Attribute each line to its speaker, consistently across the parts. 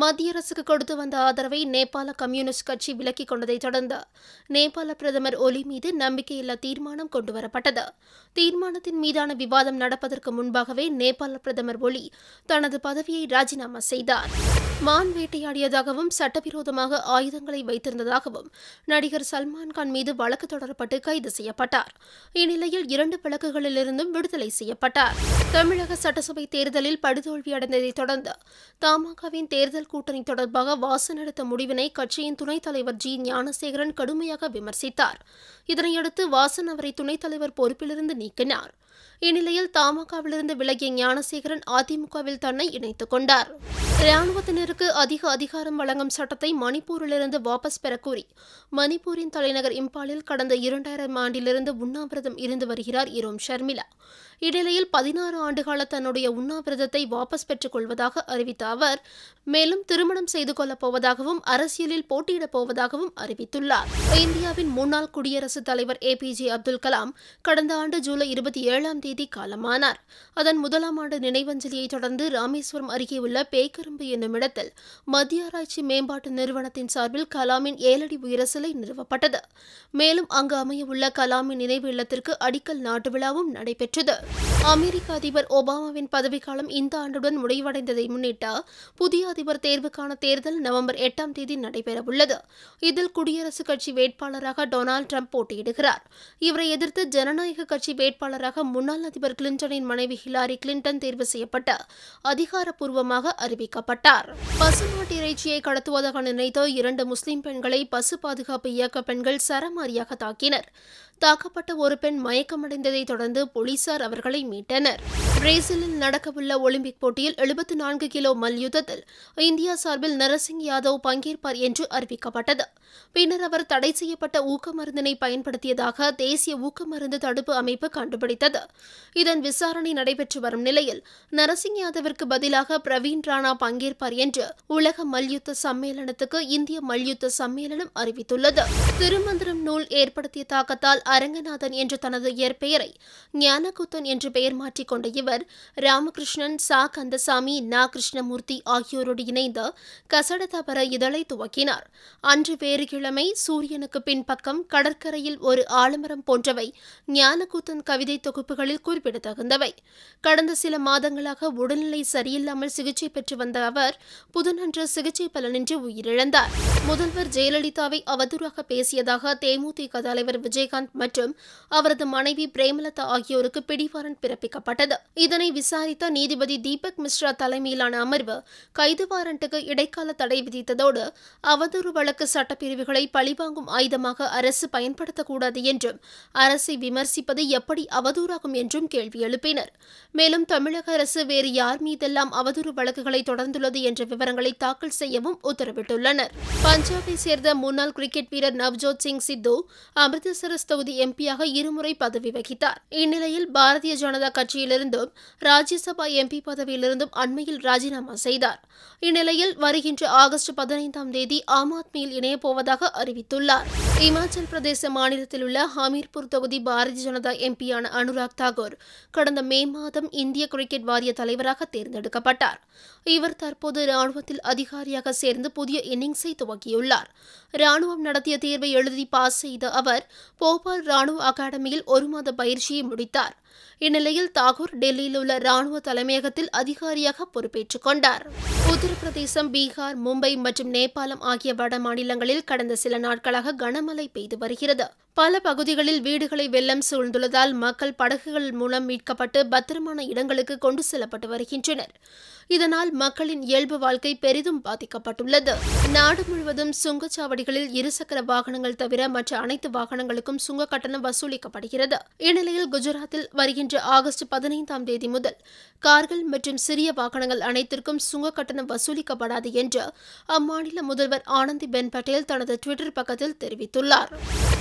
Speaker 1: மத்திய அரசுக்கு கொடுத்து வந்த ஆதரவை நேபாள கம்யூனிஸ்ட் கட்சி விலக்கிக் கொண்டதைத் தொடர்ந்து நேபாள பிரதமர் ஒலி மீது நம்பிக்கையில்லா தீர்மானம் கொண்டுவரப்பட்டது தீர்மானத்தின் மீதான விவாதம் நடப்பதற்கு முன்பாகவே நேபாள பிரதமர் ஒலி தனது பதவியை ராஜினாமா செய்தார் மான் வேட்டையாடியதாகவும் சட்டவிரோதமாக ஆயுதங்களை வைத்திருந்ததாகவும் நடிகர் சல்மான் கான் மீது வழக்கு தொடரப்பட்டு கைது செய்யப்பட்டார் இந்நிலையில் இரண்டு வழக்குகளிலிருந்தும் விடுதலை செய்யப்பட்டார் தமிழக சட்டசபை தேர்தலில் படுதோல்வி அடைந்ததைத் தொடர்ந்து தமாகவின் தேர்தல் கூட்டணி தொடர்பாக வாசன் எடுத்த முடிவினை கட்சியின் துணைத் தலைவர் ஜி ஞானசேகரன் கடுமையாக விமர்சித்தார் இதனையடுத்து வாசன் அவரை துணைத் தலைவர் பொறுப்பிலிருந்து நீக்கினார் இந்நிலையில் தமாகவிலிருந்து விலகிய ஞானசேகரன் அதிமுகவில் தன்னை இணைத்துக் கொண்டார் ராணுவத்தினருக்கு அதிக அதிகாரம் வழங்கும் சட்டத்தை மணிப்பூரிலிருந்து வாபஸ் பெறக் கோரி மணிப்பூரின் தலைநகர் இம்பாலில் கடந்த இரண்டாயிரம் ஆண்டிலிருந்து உண்ணாவிரதம் இருந்து வருகிறார் இரோம் ஷர்மிளா இந்நிலையில் பதினாறு ஆண்டுகால தன்னுடைய உண்ணாவிரதத்தை வாபஸ் பெற்றுக் கொள்வதாக அறிவித்த அவர் மேலும் திருமணம் செய்து கொள்ளப் போவதாகவும் அரசியலில் போட்டியிடப் போவதாகவும் அறிவித்துள்ளார் இந்தியாவின் முன்னாள் குடியரசுத் தலைவர் A P J Abdul Kalam கடந்த ஆண்டு ஜூலை இருபத்தி ஏழாம் தேதி காலமானார் அதன் முதலாம் ஆண்டு நினைவஞ்சலியை தொடர்ந்து ராமேஸ்வரம் அருகே உள்ள பேக்கரும்பு என்னும் இடத்தில் மத்திய ஆராய்ச்சி மேம்பாட்டு நிறுவனத்தின் சார்பில் கலாமின் ஏழடி உயர சிலை நிறுவப்பட்டது மேலும் அங்கு அமையவுள்ள கலாமின் நினைவு இல்லத்திற்கு அடிக்கல் நாட்டு விழாவும் நடைபெற்றது அமெரிக்க அதிபர் ஒபாமாவின் பதவிக்காலம் இந்த ஆண்டுடன் முடிவடைந்ததை முன்னிட்டு புதிய அதிபர் தேர்வுக்கான தேர்தல் நவம்பர் எட்டாம் தேதி நடைபெறவுள்ளது இதில் குடியரசுக் கட்சி வேட்பாளராக டொனால்டு ட்ரம்ப் போட்டியிடுகிறார் இவரை எதிர்த்து ஜனநாயக கட்சி வேட்பாளராக முன்னாள் அதிபர் கிளின்டனின் மனைவி ஹிலாரி கிளின்டன் தேர்வு செய்யப்பட்டு அதிகாரப்பூர்வமாக அறிவிக்கப்பட்டார் பசுமாட்டு இறைச்சியை கடத்துவதாக நினைத்த இரண்டு முஸ்லிம் பெண்களை பசு பாதுகாப்பு இயக்க பெண்கள் சரமாரியாக தாக்கினர் தாக்கப்பட்ட ஒரு பெண் மயக்கமடைந்ததைத் தொடர்ந்து போலீசார் அவர்களை மீட்டனர் பிரேசிலில் நடக்கவுள்ள ஒலிம்பிக் போட்டியில் எழுபத்தி நான்கு கிலோ மல்யுத்தத்தில் இந்தியா சார்பில் நரசிங் யாதவ் பங்கேற்பார் என்று அறிவிக்கப்பட்டது பின்னர் அவர் தடை செய்யப்பட்ட ஊக்க மருந்தினை பயன்படுத்தியதாக தேசிய ஊக்க மருந்து தடுப்பு அமைப்பு கண்டுபிடித்தது இதன் விசாரணை நடைபெற்று வரும் நிலையில் நரசிங் யாதவிற்கு பதிலாக பிரவீன் ராணா பங்கேற்பார் என்று உலக மல்யுத்த சம்மேளனத்துக்கு இந்திய மல்யுத்த சம்மேளனம் அறிவித்துள்ளது திருமந்திரம் நூல் ஏற்படுத்திய தாக்கத்தால் அரங்கநாதன் என்ற தனது இயற்பெயரை ஞானகுத்தன் என்று பெயர் மாற்றிக் கொண்ட இவர் ராமகிருஷ்ணன் சா கந்தசாமி நா கிருஷ்ணமூர்த்தி ஆகியோரோடு இணைந்து கசடதபர இதழை துவக்கினார் அன்று வேறு கிழமை சூரியனுக்கு பின்பக்கம் கடற்கரையில் ஒரு ஆலமரம் போன்றவை ஞானக்கூத்தன் கவிதை தொகுப்புகளில் குறிப்பிடத்தகுந்தவை கடந்த சில மாதங்களாக உடல்நிலை சரியில்லாமல் சிகிச்சை பெற்று வந்த அவர் புதனன்று சிகிச்சை பலனின்றி உயிரிழந்தார் முதல்வர் ஜெயலலிதாவை அவதூறாக பேசியதாக தேமுதிக தலைவர் விஜயகாந்த் மற்றும் அவரது மனைவி பிரேமலதா ஆகியோருக்கு பிடிவாரண்ட் பிறப்பிக்கப்பட்டது இதனை விசாரித்த நீதிபதி தீபக் மிஸ்ரா தலைமையிலான அமர்வு கைது வாரண்ட்டுக்கு இடைக்கால தடை விதித்ததோடு அவதூறு வழக்கு சட்டப்பிரிவுகளை பழிவாங்கும் ஆயுதமாக அரசு பயன்படுத்தக்கூடாது என்றும் அரசை விமர்சிப்பது எப்படி அவதூறாகும் என்றும் கேள்வி எழுப்பினர் மேலும் தமிழக அரசு வேறு யார் மீதெல்லாம் அவதூறு வழக்குகளை தொடர்ந்துள்ளது என்ற விவரங்களை தாக்கல் செய்யவும் உத்தரவிட்டுள்ளனர் பஞ்சாபை சேர்ந்த முன்னாள் கிரிக்கெட் வீரர் நவ்ஜோத் சிங் சித்து அமிர்தசரஸ் தொகுதி எம்பியாக இருமுறை பதவி வகித்தார் இந்நிலையில் பாரதிய ஜனதா கட்சியிலிருந்தும் ராஜ்யசபா எம்பி பதவியிலிருந்தும் அண்மையில் ராஜினாமா செய்தார் இந்நிலையில் வருகின்ற ஆகஸ்ட் பதினைந்தாம் தேதி ஆம் ஆத்மியில் இணையப் போவதாக அறிவித்துள்ளார் இமாச்சல் பிரதேச மாநிலத்தில் உள்ள ஹமீர்பூர் தொகுதி பாரதிய ஜனதா எம்பியான அனுராக் தாக்கூர் கடந்த மே மாதம் இந்திய கிரிக்கெட் வாரிய தலைவராக தேர்ந்தெடுக்கப்பட்டார் இவர் தற்போது ராணுவத்தில் அதிகாரியாக சேர்ந்து புதிய இன்னிங்ஸை துவக்கியுள்ளார் ராணுவம் நடத்திய தேர்வை எழுதி பாஸ் செய்த அவர் போபால் ராணுவ அகாடமியில் ஒரு மாத பயிற்சியை முடித்தார் இந்நிலையில் தாகூர் டெல்லியில் உள்ள ராணுவ தலைமையகத்தில் அதிகாரியாக பொறுப்பேற்றுக் கொண்டார் உத்தரப்பிரதேசம் பீகார் மும்பை மற்றும் நேபாளம் ஆகிய வட மாநிலங்களில் கடந்த சில நாட்களாக கனமழை பெய்து வருகிறது பல பகுதிகளில் வீடுகளை வெள்ளம் சூழ்ந்துள்ளதால் மக்கள் படகுகள் மூலம் மீட்கப்பட்டு பத்திரமான இடங்களுக்கு கொண்டு செல்லப்பட்டு வருகின்றனர் இதனால் மக்களின் இயல்பு வாழ்க்கை பெரிதும் பாதிக்கப்பட்டுள்ளது நாடு முழுவதும் சுங்கச்சாவடிகளில் இருசக்கர வாகனங்கள் தவிர மற்ற அனைத்து வாகனங்களுக்கும் சுங்க கட்டணம் வசூலிக்கப்படுகிறது இந்நிலையில் குஜராத்தில் வருகின்ற ஆகஸ்ட் பதினைந்தாம் தேதி முதல் கார்கள் மற்றும் சிறிய வாகனங்கள் அனைத்திற்கும் சுங்க கட்டணம் வசூலிக்கப்படாது என்று அம்மாநில முதல்வர் ஆனந்தி பென் பட்டேல் தனது டுவிட்டர் பக்கத்தில் தெரிவித்துள்ளார் நொய்டா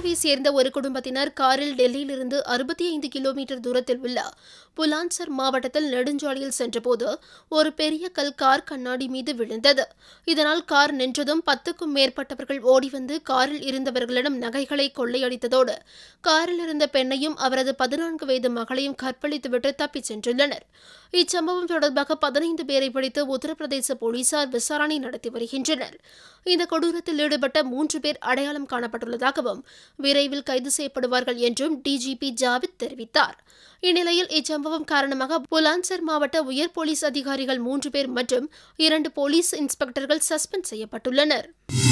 Speaker 1: ஹரியானாவை சேர்ந்த ஒரு குடும்பத்தினர் காரில் டெல்லியிலிருந்து அறுபத்தி ஐந்து கிலோமீட்டர் தூரத்தில் உள்ள புலான்சர் மாவட்டத்தில் நெடுஞ்சாலையில் சென்றபோது ஒரு பெரிய கல் கார் கண்ணாடி மீது விழுந்தது இதனால் கார் நின்றதும் பத்துக்கும் மேற்பட்டவர்கள் ஓடி வந்து காரில் இருந்தவர்களிடம் நகைகளை கொள்ளையடித்ததோடு காரில் இருந்த பெண்ணையும் அவரது பதினான்கு வயது மகளையும் கற்பழித்துவிட்டு தப்பிச் சென்றுள்ளனர் இச்சம்பவம் தொடர்பாக பதினைந்து பேரை பிடித்து உத்தரப்பிரதேச போலீசார் விசாரணை நடத்தி வருகின்றனர் இந்த கொடூரத்தில் ஈடுபட்ட மூன்று பேர் அடையாளம் காணப்பட்டுள்ளதாகவும் விரைவில் கைது செய்யப்படுவார்கள் என்றும் டிஜிபி ஜாவித் தெரிவித்தார் இந்நிலையில் இச்சம்பவம் காரணமாக புலான்சர் மாவட்ட உயர் போலீஸ் அதிகாரிகள் மூன்று பேர் மற்றும் இரண்டு போலீஸ் இன்ஸ்பெக்டர்கள் சஸ்பெண்ட் செய்யப்பட்டுள்ளனர்